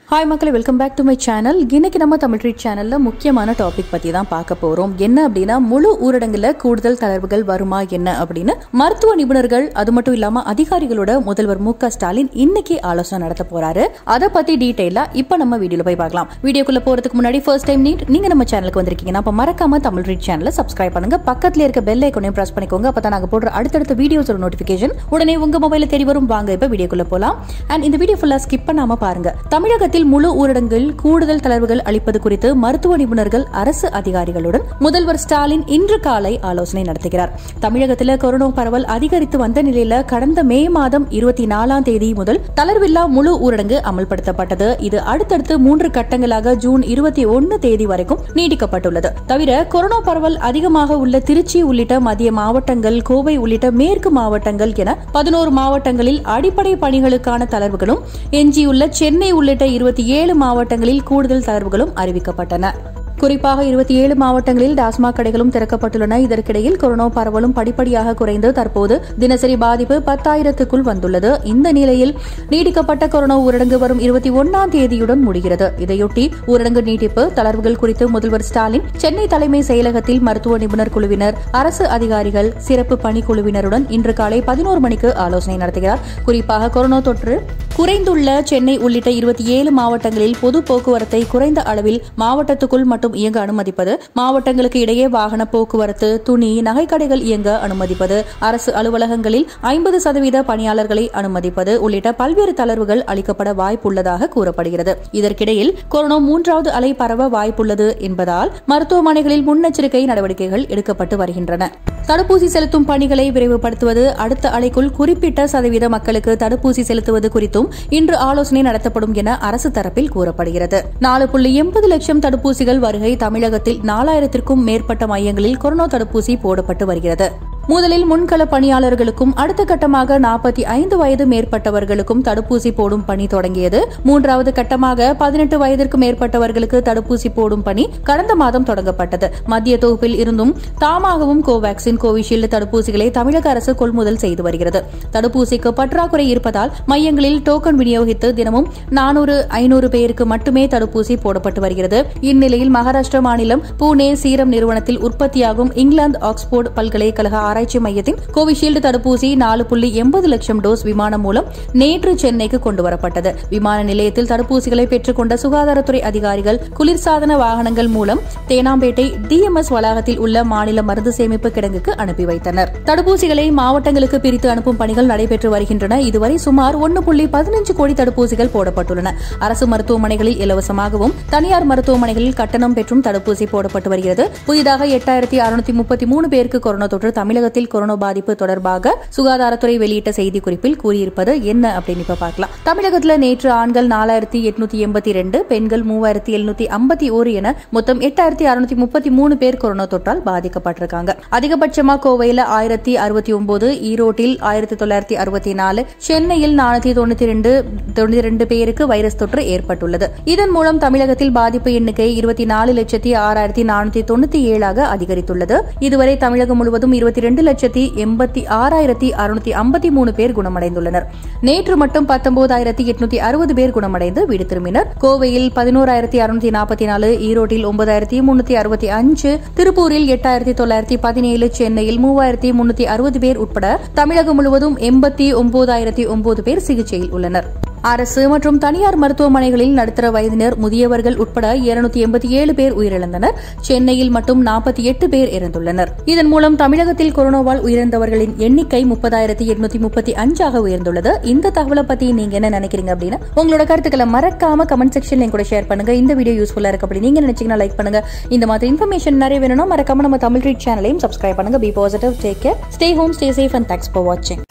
hi மக்களே welcome back to my channel இன்னைக்கு நம்ம தமிழ் ட்ரீட் சேனல்ல முக்கியமான டாபிக் பத்தி தான் பார்க்க போறோம் என்ன அப்படின்னா முழு ஊரடங்குல கூடுதல் தளர்வுகள் வருமா என்ன அப்படின்னு மருத்துவ நிபுணர்கள் அது மட்டும் இல்லாம அதிகாரிகளோட முதல்வர் மு க ஸ்டாலின் இன்னைக்கு ஆலோசனை நடத்த போறாரு அதை பத்தி டீடைலா இப்ப நம்ம வீடியோல போய் பார்க்கலாம் வீடியோக்குள்ள போறதுக்கு முன்னாடி ஃபர்ஸ்ட் டைம் நீட் நீங்க நம்ம சேனலுக்கு வந்திருக்கீங்கன்னா அப்ப மறக்காம தமிழ் ட்ரீட் சேனலை சப்ஸ்கிரைப் பண்ணுங்க பக்கத்துல இருக்க பெல் ஐக்கனையும் பிரஸ் பண்ணிக்கோங்க அப்பதான் நாங்க போடுற அடுத்தடுத்த வீடியோஸோட நோட்டிபிகேஷன் உடனே உங்க மொபைல தேடி வரும் வாங்க இப்ப வீடியோக்குள்ள போலாம் அண்ட் இந்த வீடியோ ஃபுல்லா ஸ்கிப் பண்ணாம பாருங்க தமிழகத்தில் முழு ஊரடங்கில் கூடுதல் தளர்வுகள் அளிப்பது குறித்து மருத்துவ நிபுணர்கள் அரசு அதிகாரிகளுடன் முதல்வர் ஸ்டாலின் இன்று காலை ஆலோசனை நடத்துகிறார் தமிழகத்தில் கொரோனா பரவல் அதிகரித்து வந்த நிலையில கடந்த மே மாதம் இருபத்தி நாலாம் தேதி முதல் தளர்வில்லா முழு ஊரடங்கு அமல்படுத்தப்பட்டது இது அடுத்தடுத்து மூன்று கட்டங்களாக ஜூன் இருபத்தி ஒன்னு தேதி வரைக்கும் நீடிக்கப்பட்டுள்ளது தவிர கொரோனா பரவல் அதிகமாக உள்ள திருச்சி உள்ளிட்ட மத்திய மாவட்டங்கள் கோவை உள்ளிட்ட மேற்கு மாவட்டங்கள் என பதினோரு மாவட்டங்களில் அடிப்படை பணிகளுக்கான தளர்வுகளும் எஞ்சியுள்ள சென்னை உள்ளிட்ட இருபத்தி ஏழு மாவட்டங்களில் கூடுதல் தளர்வுகளும் அறிவிக்கப்பட்டன குறிப்பாக இருபத்தி ஏழு மாவட்டங்களில் டாஸ்மாக் கடைகளும் திறக்கப்பட்டுள்ளன இதற்கிடையில் கொரோனா பரவலும் படிப்படியாக குறைந்து தற்போது தினசரி பாதிப்பு பத்தாயிரத்துக்குள் வந்துள்ளது இந்த நிலையில் நீடிக்கப்பட்ட கொரோனா ஊரடங்கு வரும் இருபத்தி ஒன்னாம் தேதியுடன் முடிகிறது இதையொட்டி ஊரடங்கு நீட்டிப்பு தளர்வுகள் குறித்து முதல்வர் ஸ்டாலின் சென்னை தலைமை செயலகத்தில் மருத்துவ நிபுணர் குழுவினர் அரசு அதிகாரிகள் சிறப்பு பணிக்குழுவினருடன் இன்று காலை பதினோரு மணிக்கு ஆலோசனை நடத்துகிறார் குறிப்பாக கொரோனா தொற்று குறைந்துள்ள சென்னை உள்ளிட்ட இருபத்தி ஏழு மாவட்டங்களில் பொது போக்குவரத்தை குறைந்த அளவில் மாவட்டத்துக்குள் மட்டும் இயங்க அனுமதிப்பது மாவட்டங்களுக்கு இடையே வாகன போக்குவரத்து துணி நகைக்கடைகள் இயங்க அனுமதிப்பது அரசு அலுவலகங்களில் ஐம்பது சதவீத பணியாளர்களை அனுமதிப்பது உள்ளிட்ட பல்வேறு தளர்வுகள் அளிக்கப்பட வாய்ப்புள்ளதாக கூறப்படுகிறது இதற்கிடையில் கொரோனா மூன்றாவது அலை பரவ வாய்ப்புள்ளது என்பதால் மருத்துவமனைகளில் முன்னெச்சரிக்கை நடவடிக்கைகள் எடுக்கப்பட்டு வருகின்றன தடுப்பூசி செலுத்தும் பணிகளை விரைவுபடுத்துவது அடுத்த அலைக்குள் குறிப்பிட்ட சதவீத மக்களுக்கு தடுப்பூசி செலுத்துவது குறித்தும் இன்று ஆலோசனை நடத்தப்படும் என அரசு தரப்பில் கூறப்படுகிறது நாலு புள்ளி எண்பது லட்சம் தடுப்பூசிகள் வருகை தமிழகத்தில் நாலாயிரத்திற்கும் மேற்பட்ட மையங்களில் கொரோனா தடுப்பூசி போடப்பட்டு வருகிறது முதலில் முன்கள பணியாளர்களுக்கும் அடுத்த கட்டமாக நாற்பத்தி ஐந்து வயது மேற்பட்டவர்களுக்கும் தடுப்பூசி போடும் பணி தொடங்கியது மூன்றாவது கட்டமாக பதினெட்டு வயதிற்கு மேற்பட்டவர்களுக்கு தடுப்பூசி போடும் பணி கடந்த மாதம் தொடங்கப்பட்டது மத்திய தொகுப்பில் இருந்தும் தாமாகவும் கோவாக்சின் கோவிஷீல்டு தடுப்பூசிகளை தமிழக அரசு கொள்முதல் செய்து வருகிறது தடுப்பூசிக்கு பற்றாக்குறை இருப்பதால் மையங்களில் டோக்கன் விநியோகித்து தினமும் நானூறு ஐநூறு பேருக்கு மட்டுமே தடுப்பூசி போடப்பட்டு வருகிறது இந்நிலையில் மகாராஷ்டிரா மாநிலம் பூனே சீரம் நிறுவனத்தில் உற்பத்தியாகும் இங்கிலாந்து ஆக்ஸ்போர்டு பல்கலைக்கழக ஆராய்ச்சி மையத்தின் கோவிஷீல்டு தடுப்பூசி நாலு புள்ளி எண்பது லட்சம் டோஸ் விமானம் மூலம் நேற்று சென்னைக்கு கொண்டுவரப்பட்டது விமான நிலையத்தில் தடுப்பூசிகளை பெற்றுக்கொண்ட சுகாதாரத்துறை அதிகாரிகள் குளிர்சாதன வாகனங்கள் மூலம் தேனாம்பேட்டை டிஎம்எஸ் வளாகத்தில் உள்ள மாநில மருந்து சேமிப்பு கிடங்குக்கு அனுப்பி வைத்தனர் தடுப்பூசிகளை மாவட்டங்களுக்கு பிரித்து அனுப்பும் பணிகள் நடைபெற்று வருகின்றன இதுவரை சுமார் ஒன்று புள்ளி பதினஞ்சு கோடி தடுப்பூசிகள் போடப்பட்டுள்ளன அரசு மருத்துவமனைகளில் இலவசமாகவும் தனியார் மருத்துவமனைகளில் கட்டணம் பெற்றும் தடுப்பூசி போடப்பட்டு வருகிறது புதிதாக எட்டாயிரத்தி அறுநூத்தி முப்பத்தி மூணு பேருக்கு கொரோனா தொற்று தமிழகத்தில் கொரோனா பாதிப்பு தொடர்பாக சுகாதாரத்துறை வெளியிட்ட செய்திக்குறிப்பில் கூறியிருப்பது என்ன அப்படின்னு இப்ப பார்க்கலாம் தமிழகத்தில் நேற்று ஆண்கள் நாலாயிரத்தி எட்நூத்தி எண்பத்தி ரெண்டு பெண்கள் மூவாயிரத்தி எழுநூத்தி ஐம்பத்தி ஒரு என மொத்தம் எட்டாயிரத்தி அறுநூத்தி முப்பத்தி மூணு பேர் கொரோனா தொற்றால் பாதிக்கப்பட்டிருக்காங்க அதிகபட்சமா கோவையில் ஆயிரத்தி அறுபத்தி ஒன்பது ஈரோட்டில் ஆயிரத்தி தொள்ளாயிரத்தி அறுபத்தி நாலு சென்னையில் நானூத்தி தொண்ணூத்தி ரெண்டு தொண்ணூத்தி ரெண்டு பேருக்கு வைரஸ் தொற்று ஏற்பட்டுள்ளது இதன் மூலம் தமிழகத்தில் பாதிப்பு எண்ணிக்கை இருபத்தி நாலு லட்சத்தி ஆறாயிரத்தி நானூத்தி தொண்ணூத்தி ஏழாக அதிகரித்துள்ளது இதுவரை தமிழகம் முழுவதும் இருபத்தி ரெண்டு லட்சத்தி எண்பத்தி ஆறாயிரத்தி அறுநூத்தி ஐம்பத்தி மூணு பேர் குணமடைந்துள்ளனர் நேற்று மட்டும் பத்தொன்பதாயிரத்தி எட்நூத்தி அறுபது பேர் குணமடைந்து வீடு திரும்பினர் கோவையில் பதினோராயிரத்தி அறுநூத்தி நாற்பத்தி நாலு ஈரோட்டில் ஒன்பதாயிரத்தி முன்னூத்தி அறுபத்தி அஞ்சு திருப்பூரில் எட்டாயிரத்தி தொள்ளாயிரத்தி பதினேழு சென்னையில் மூவாயிரத்தி முன்னூத்தி அறுபது பேர் உட்பட தமிழகம் முழுவதும் எண்பத்தி ஒன்பதாயிரத்தி ஒன்பது பேர் சிகிச்சையில் உள்ளனர் அரசு மற்றும் தனியார் மருத்துவமனைகளில் நடுத்தர வயதினர் முதியவர்கள் உட்பட இருநூத்தி எண்பத்தி ஏழு பேர் உயிரிழந்தனர் சென்னையில் மட்டும் நாற்பத்தி எட்டு பேர் இறந்துள்ளனர் இதன் மூலம் தமிழகத்தில் கொரோனாவால் உயிரிழந்தவர்களின் எண்ணிக்கை முப்பதாயிரத்தி எட்நூத்தி முப்பத்தி அஞ்சாக உயர்ந்துள்ளது இந்த தகவலை பத்தி நீங்க என்ன நினைக்கிறீங்க அப்படின்னா உங்களோட கருத்துக்களை மறக்காம கமெண்ட் செக்ஷன்ல என் கூட ஷேர் பண்ணுங்க இந்த வீடியோ யூஸ்ஃபுல்லா இருக்கு அப்படி நீங்க நினைச்சீங்கன்னா லைக் பண்ணுங்க இந்த மாதிரி இன்ஃபர்மேஷன் நிறைய வேணும்னா மறக்காம நம்ம தமிழ் ரீட் சேனலையும் சப்ஸ்கிரைப் பண்ணுங்க be positive take care stay home stay safe and thanks for வாட்சிங்